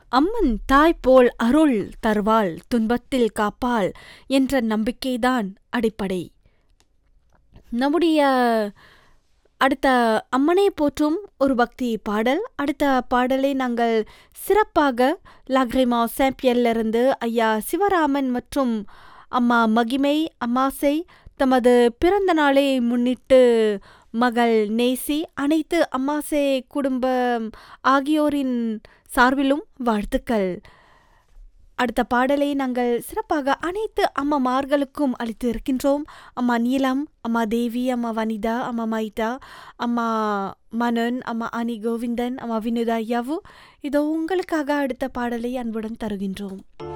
அம்மன் தாய் போல் அருள் தருவாள் துன்பத்தில் காப்பாள் என்ற நம்பிக்கைதான் அடிப்படை நம்முடைய அடுத்த அம்மனை போற்றும் ஒரு பக்தி பாடல் அடுத்த பாடலை நாங்கள் சிறப்பாக லாக்ரிமா சாம்பியல்லிருந்து ஐயா சிவராமன் மற்றும் அம்மா மகிமை அம்மாசை தமது பிறந்த நாளை முன்னிட்டு மகள் நேசி அனைத்து அம்மாசை குடும்பம் ஆகியோரின் சார்பிலும் வாழ்த்துக்கள் அடுத்த பாடலை நாங்கள் சிறப்பாக அனைத்து அம்மமார்களுக்கும் அளித்து இருக்கின்றோம் அம்மா நீலம் அம்மா தேவி அம்மா வனிதா அம்மா மைதா அம்மா மனன் அம்மா அனி கோவிந்தன் அம்மா வினுதா யாவு இதோ உங்களுக்காக அடுத்த பாடலை அன்புடன் தருகின்றோம்